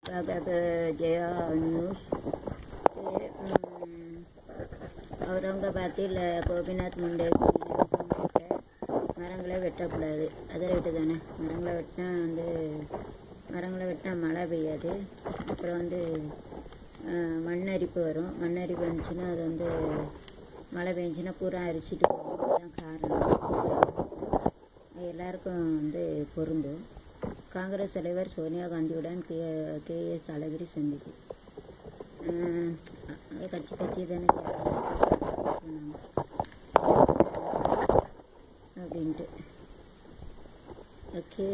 Jaya news அவுரங்காபாத்தில் கோபிநாத் முண்டே மரங்களை வெட்டக்கூடாது அதை ரைட்டு தானே மரங்களை வெட்டினா வந்து மரங்களை வெட்டினா மழை பெய்யாது அப்புறம் வந்து அஹ், மண் அரிப்பு வரும் மண் அரிப்பு வந்துச்சுன்னா அது வந்து மழை பெஞ்சுன்னா பூரா அரிச்சிட்டு போகும் அதுதான் காரணம் அது எல்லாருக்கும் வந்து பொருந்தும் காங்கிரஸ் தலைவர் சோனியா காந்தியுடன் கே கே எஸ் அழகிரி சந்திப்பு அஹ், அது கட்சி கட்சி தானே சொன்னாங்க. அப்படின்ட்டு ஓகே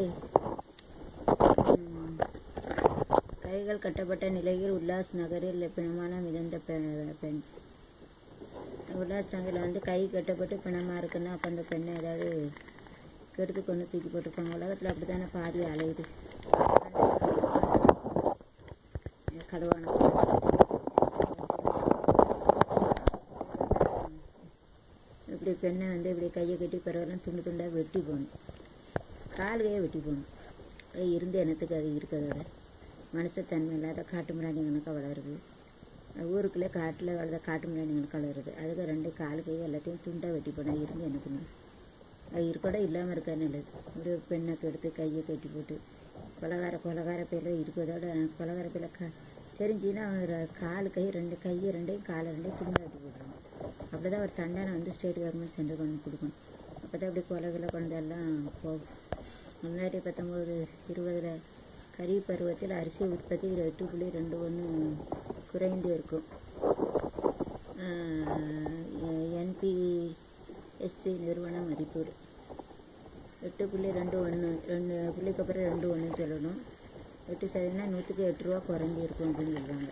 ம். கைகள் கட்டப்பட்ட நிலையில் உல்லாஸ் நகரில் பிணமான மிதந்த பெ- பெண் உல்லாஸ் நகரில் வந்து கை கட்டப்பட்டு பிணமா இருக்குன்னா அப்போ அந்த பெண்ணை ஏதாவது கெடுத்து கொண்டு தூக்கி போட்டுருப்பாங்க உலகத்தில் அப்படி தானே பாதி அலையுது கடுவான இப்படி பெண்ணை வந்து இப்படி கையை கட்டி பிறவெல்லாம் துண்டு துண்டாக வெட்டி போகணும் காலையே வெட்டி போகணும் அது இருந்து என்னத்துக்கு அது இருக்கிறதோட மனுஷத்தன்மை இல்லாத காட்டு மிராண்டி கணக்காக வளருது அது ஊருக்குள்ளே காட்டில் வளர்ந்த காட்டு மிராண்டி கணக்காக வளருது அதுக்கு ரெண்டு கால் கை எல்லாத்தையும் துண்டாக வெட்டி போனால் இருந்து எனக்குங்க அது இருக்கோட இல்லாமல் இருக்கா நல்லது ஒரு பெண்ணை கெடுத்து கையை கட்டி போட்டு கொலகார கொலகார பேரில் இருக்கிறதோட கொலகார பேரில் க தெரிஞ்சுன்னா ஒரு கால் கை ரெண்டு கை ரெண்டையும் காலை ரெண்டையும் துண்டாக வெட்டி போட்டுருணும் அப்படி தான் ஒரு தண்டனை வந்து ஸ்டேட் கவர்மெண்ட் சென்டர் கொண்டு கொடுக்கணும் அப்போ தான் இப்படி கொலைகளை கொண்டு எல்லாம் போகும் முன்னாடி பத்தொம்போது இருபதில் கரி பருவத்தில் அரிசி உற்பத்தி எட்டு புள்ளி ரெண்டு ஒன்று குறைந்து இருக்கும் என்பிஎஸ்சி நிறுவன மதிப்பீடு எட்டு புள்ளி ரெண்டு ஒன்று ரெண்டு புள்ளிக்கு அப்புறம் ரெண்டு ஒன்று சொல்லணும் எட்டு சதவீதம் நூற்றுக்கு எட்டு ரூபா குறைஞ்சி இருக்கும் அப்படின்னு சொல்கிறாங்க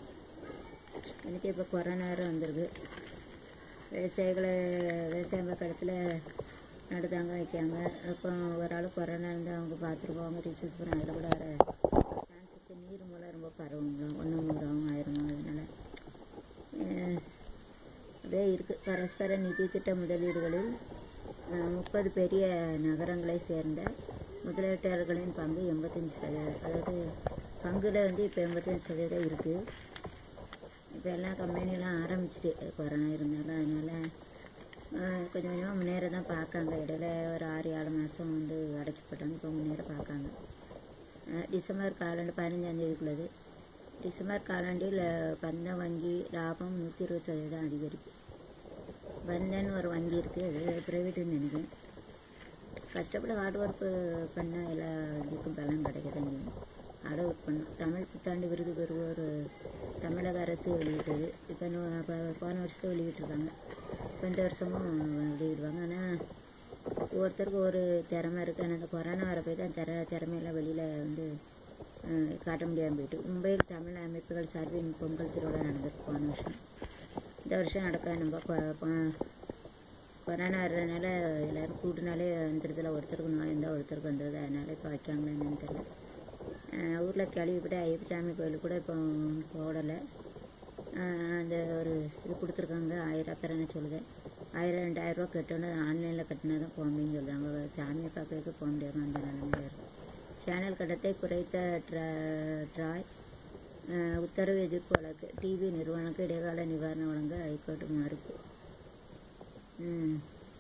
எனக்கு இப்போ கொரோனா வேறு வந்திருக்கு விவசாயிகளை விவசாய கடத்தில் நடுதாங்க வைக்காங்க அப்போ ஒரு ஆள் கொரோனா இருந்து அவங்க பார்த்துருப்பாங்க ரிசர்ச் பண்ண அதில் கூட வர சான்ஸ் இருக்குது நீர் மூலம் ரொம்ப பரவுங்களாம் ஒன்று நூறாகும் ஆயிரமா அதனால அஹ், அப்படியே இருக்குது பரஸ்பர நிதி திட்ட முதலீடுகளில் அஹ், முப்பது பெரிய நகரங்களை சேர்ந்த முதலீட்டாளர்களின் பங்கு எண்பத்தஞ்சு சதவீதம் அதாவது பங்குல வந்து இப்போ எண்பத்தஞ்சு சதவீதம் இருக்குது இப்போ எல்லாம் கம்பெனிலாம் ஆரம்பிச்சிட்டு கொரோனா இருந்தாலும் அதனால் கொஞ்சம் கொஞ்சமாக முன்னேற தான் பார்க்காங்க இடையில ஒரு ஆறு ஏழு மாதம் வந்து அடைச்சி போட்டாங்க இப்போ முன்னேற பார்க்காங்க அஹ் டிசம்பர் காலாண்டு பதினஞ்சாம் தேதிக்குள்ளது டிசம்பர் காலாண்டில் பந்த வங்கி லாபம் நூற்றி இருபது சதவீதம் அதிகரிப்பு பந்தன் ஒரு வங்கி இருக்குது அது ப்ரைவேட்டுன்னு நினைக்கிறேன் கஷ்டப்பட்டு ஹார்ட் ஒர்க் பண்ணால் எல்லா இதுக்கும் பலன் கிடைக்க தான் செய்யும் ஹார்ட் ஒர்க் பண்ணோம் தமிழ் புத்தாண்டு விருது பெறுவோர் தமிழக அரசு வெளியிட்டது இப்போ இன்னும் இப்போ போன வருஷத்தை வெளியிட்டிருக்காங்க இப்போ இந்த வருஷமும் வெளியிடுவாங்க ஆனால் ஒவ்வொருத்தருக்கும் ஒரு திறமை இருக்குது ஆனால் அந்த கொரோனா வர போய் தான் திற திறமையெல்லாம் வெளியில் வந்து அஹ், காட்ட முடியாமல் போயிட்டு மும்பையில் தமிழ் அமைப்புகள் சார்பில் பொங்கல் திருவிழா நடந்திருக்கு போன வருஷம் இந்த வருஷம் நடக்க நம்ம கொ- கொ- கொரோனா வர்றதுனால எல்லோரும் கூட்டினாலே வந்துடுதுல ஒருத்தருக்கு நோய் இருந்தால் ஒருத்தருக்கு வந்துடுது அதனால இப்போ வைக்காங்களா என்னன்னு தெரியல அஹ் ஊரில் கேள்விப்பட்ட ஐயப்பசாமி கோயிலுக்கு கூட இப்போ போடலை அந்த ஒரு இது கொடுத்துருக்காங்க ஆயிரம் பேர் என்ன சொல்லுது ஆயிரம் ரெண்டாயிரம் ரூபா கட்டணும் ஆன்லைனில் கட்டினா தான் போக முடியும்னு சொல்கிறாங்க சாமியை பார்க்கறதுக்கு போக முடியாமல் அந்த நிலைமையில இருக்கு சேனல் கட்டத்தை குறைத்த ட்ரா ட்ராய் அஹ் உத்தரவு எதிர்ப்பு வழக்கு டிவி நிறுவனங்களுக்கு இடைக்கால நிவாரணம் வழங்க ஹைகோர்ட் மறுப்பு ம்.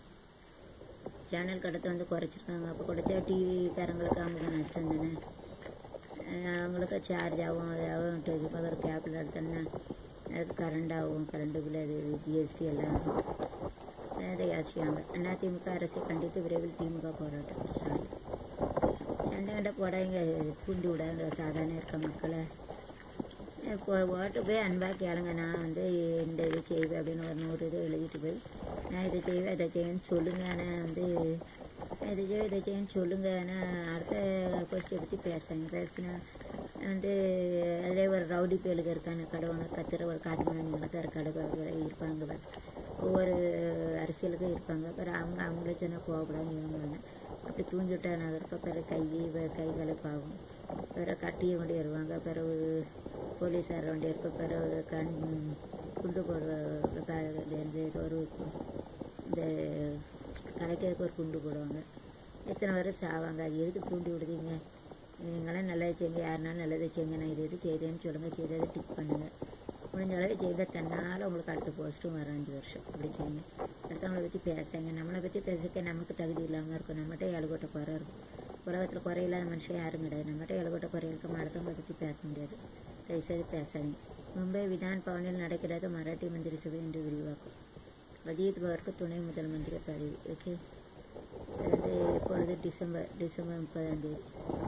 சேனல் கடத்தை வந்து குறைச்சிருக்காங்க அப்போ குறைச்சா டிவி தரங்களுக்கு அவங்க நஷ்டம் தானே அஹ் அவங்களுக்கு சார்ஜ் ஆகும் அதாகும் டிவி பார்க்குற கேபிள் எடுத்தோன்னா அதுக்கு கரண்ட் ஆகும் கரண்ட் பில் அது ஜிஎஸ்டி எல்லாம் ஆகும். அதை யோசிக்காங்க அதிமுக அரசை கண்டித்து விரைவில் திமுக போராட்டம் ஸ்டாலின் சண்டை கண்ட போடாங்க பூண்டி விடாங்க சாதாரண இருக்க மக்களை இப்போ ஓட்டு போய் அன்பாக கேளுங்க நான் வந்து இந்த இது செய்வேன் அப்படின்னு ஒரு நூறு இது எழுதிட்டு போய் நான் இதை செய்வேன் இதை செய்வேன்னு சொல்லுங்க ஆனால் வந்து இதை செய்வேன் இதை செய்வேன்னு சொல்லுங்க ஆனால் அடுத்த கொஸ்டி பற்றி பேசுங்க பேசினா வந்து அதிலே ஒரு ரவுடி பேலுக்கு இருக்காங்க கடவுளை கத்துற ஒரு காட்டுமணிங்களுக்கு ஒரு கடவுள் இருப்பாங்க பாரு. ஒவ்வொரு அரசியலுக்கும் இருப்பாங்க பிறகு அவங்க அவங்களே சொன்னால் போகக்கூடாதுன்னு இவங்க அப்படி தூங்கிவிட்டா நகர்ப்ப பிறகு கை வ- கை கலப்பாகும் பிறகு கட்டியை கொண்டு வருவாங்க பிறகு போலீஸார் வண்டி இருக்க பிறகு கண் குண்டு போடுவாங்க ஒரு இந்த கலைக்கிறதுக்கு ஒரு குண்டு போடுவாங்க எத்தனை பேர் சாவாங்க அது எதுக்கு தூண்டி விடுதீங்க நீங்களும் நல்லது செய்யுங்க யாருனாலும் நல்லது செய்யுங்க நான் இது இது செய்கிறேன்னு சொல்லுங்கள் செய்கிறத டிக் பண்ணுங்கள் முடிஞ்ச அளவு செய்த தன்னால் உங்களுக்கு அடுத்த போஸ்ட்டும் வரும் அஞ்சு வருஷம் அப்படி செய்யுங்க அடுத்தவங்களை பற்றி பேசுங்க நம்மளை பற்றி பேசுறதுக்கு நமக்கு தகுதி இல்லாமல் இருக்கும் நம்மகிட்ட ஏழுகோட்டை குறை இருக்கும் உலகத்தில் குறையில்லாத மனுஷன் யாரும் கிடையாது நம்மகிட்ட ஏழுகோட்டை குறை இருக்கும் அடுத்தவங்களை பற்றி பேச முடியாது தயவுசெய்து பேசாதீங்க மும்பை விதான் பவனில் நடக்கிறது மராட்டி மந்திரி சபை என்று விரிவாக்கும் அஜித் பவருக்கு துணை முதல் மந்திரி பதவி ஓகே அது வந்து எப்பொழுது டிசம்பர் டிசம்பர் முப்பதாம் தேதி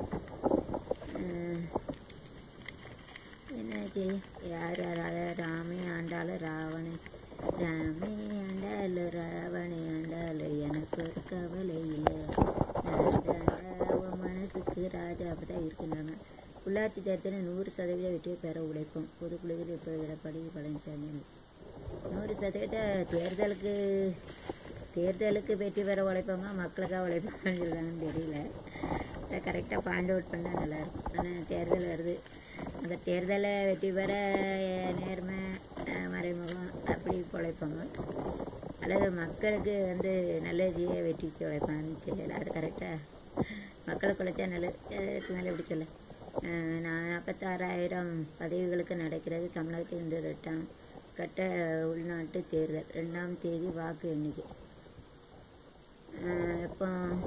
அஹ், என்னாச்சு யார் யாரால ராமே ஆண்டாலும் ராவணை ராமே ஆண்டாலும் ராவணை ஆண்டாலும் எனக்கு ஒரு கவலை இல்லை நான் தாண்டா உன் மனசுக்கு ராஜா அப்படிதான் இருக்குன்னாங்க உள்ளாட்சி தேர்தலில் நூறு சதவீத வெற்றியை பெற உழைப்போம் பொதுக்குழுவில் இப்போது எடப்பாடி பழனிசாமி நூறு சதவீத தேர்தலுக்கு தேர்தலுக்கு வெற்றி பெற உழைப்போமா மக்களுக்காக உழைப்பாங்கன்னு சொல்கிறாங்கன்னு தெரியல அதை கரெக்டாக பாயிண்ட் அவுட் பண்ணால் நல்லாயிருக்கும் ஆனால் தேர்தல் வருது அந்த தேர்தலை வெற்றி பெற அஹ், நேர்மை அஹ், மறைமுகம் அப்படி உழைப்பாங்க அல்லது மக்களுக்கு வந்து நல்ல செய்ய வெற்றிக்கு உழைப்பாங்கன்னு தெரியல அது கரெக்டாக மக்களுக்கு உழைச்சா நல்லது அதுக்கு மேலே எப்படி சொல்ல அஹ், நாற்பத்தாறாயிரம் பதவிகளுக்கு நடக்கிறது தமிழகத்தில் இந்த திட்டம் கட்ட உள்நாட்டு தேர்தல் ரெண்டாம் தேதி வாக்கு எண்ணிக்கை அஹ், எப்போ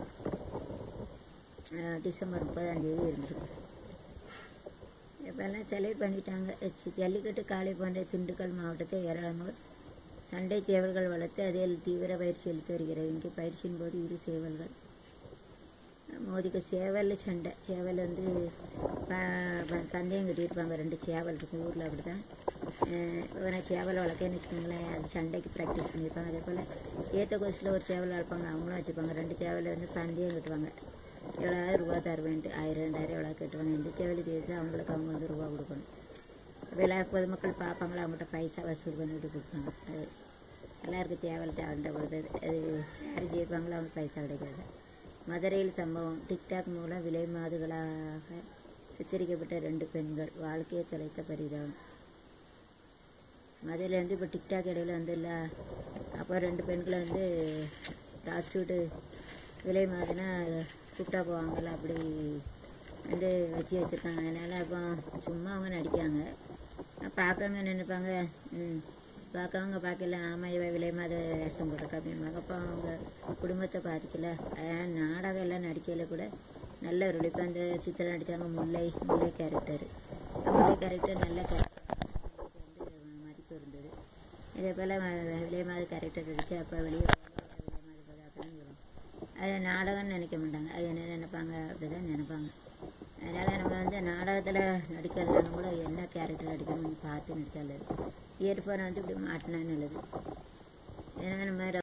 அஹ், டிசம்பர் முப்பதாம் தேதி இருந்திருக்கு இப்போல்லாம் செலக்ட் பண்ணிட்டாங்க சி- ஜல்லிக்கட்டு காளை போன்ற திண்டுக்கல் மாவட்டத்தை ஏராளமாக சண்டை சேவல்கள் வளர்த்து அதில் தீவிர பயிற்சி அளித்து வருகிறது இங்கே பயிற்சியின் போது இரு சேவல்கள் மோதிக்கு சேவல் சண்டை சேவல் வந்து ப- ப- பந்தயம் கட்டியிருப்பாங்க ரெண்டு சேவல் இருக்கும் ஊரில் அப்படி தான் இவனை சேவல் வளர்க்கன்னு வச்சுக்கோங்களேன் அது சண்டைக்கு ப்ராக்டிஸ் பண்ணியிருப்பாங்க அதே போல் ஏத்த கோசில் ஒரு சேவல் வளர்ப்பாங்க அவங்களும் வச்சுருப்பாங்க ரெண்டு சேவல் வந்து பந்தயம் கட்டுவாங்க எவ்வளோ ரூபா தருவேன்ட்டு ஆயிரம் ரெண்டாயிரம் எவ்வளோ கட்டுவாங்க எந்த சேவல் ஜெயிச்சா அவங்களுக்கு அவங்க வந்து ரூபா கொடுக்கணும் அப்போ எல்லா பொதுமக்கள் பார்ப்பாங்களா அவங்கள்ட்ட பைசா வசூல் பண்ணிட்டு கொடுப்பாங்க அது எல்லாருக்கும் தேவையில்ல தேவைன்ற பொழுது அது யார் ஜெயிப்பாங்களோ அவங்க பைசா கிடைக்காது மதுரையில் சம்பவம் டிக்டாக் மூலம் விலை மாதுகளாக சித்தரிக்கப்பட்ட ரெண்டு பெண்கள் வாழ்க்கையை தொலைத்த பரிதாபம் மதுரையில் வந்து இப்போ டிக்டாக் இடையில வந்து இல்லை அப்போ ரெண்டு பெண்களை வந்து ப்ராஸ்டியூட்டு விலை மாதிரினா கூப்பிட்டா போவாங்கல்ல அப்படி வந்து வச்சு வச்சுருக்காங்க அதனால் இப்போ சும்மா அவங்க நடிக்காங்க பார்க்கறவங்க நினைப்பாங்க ம் பார்க்கவங்க பார்க்கல ஆமாம் இவ விலை மாத வேஷம் போட்டிருக்கா அப்படின்பாங்க அப்போ அவங்க குடும்பத்தை பாதிக்கல அதான் நாடகம் எல்லாம் நடிக்கையில் கூட நல்ல ஒரு இப்போ அந்த சித்திரை நடித்தாங்க முல்லை முல்லை கேரக்டர் முல்லை கேரக்டர் நல்ல கேரக்டர் வந்து மதிப்பு இருந்தது இதே போல் விலை மாத கேரக்டர் நடிச்சு அப்போ வெளியே விலை மாத பதார்த்தம்னு சொல்லுவோம் அது நாடகம்னு நினைக்க மாட்டாங்க அது என்ன நினைப்பாங்க அப்படிதான் நினைப்பாங்க அதனால் நம்ம வந்து நாடகத்தில் நடிக்கிறதுனா கூட என்ன கேரக்டர் நடிக்கணும்னு பார்த்து நடிச்சாலும் இயர்ஃபோனை வந்து இப்படி மாட்டினா நல்லது ஏன்னா நம்ம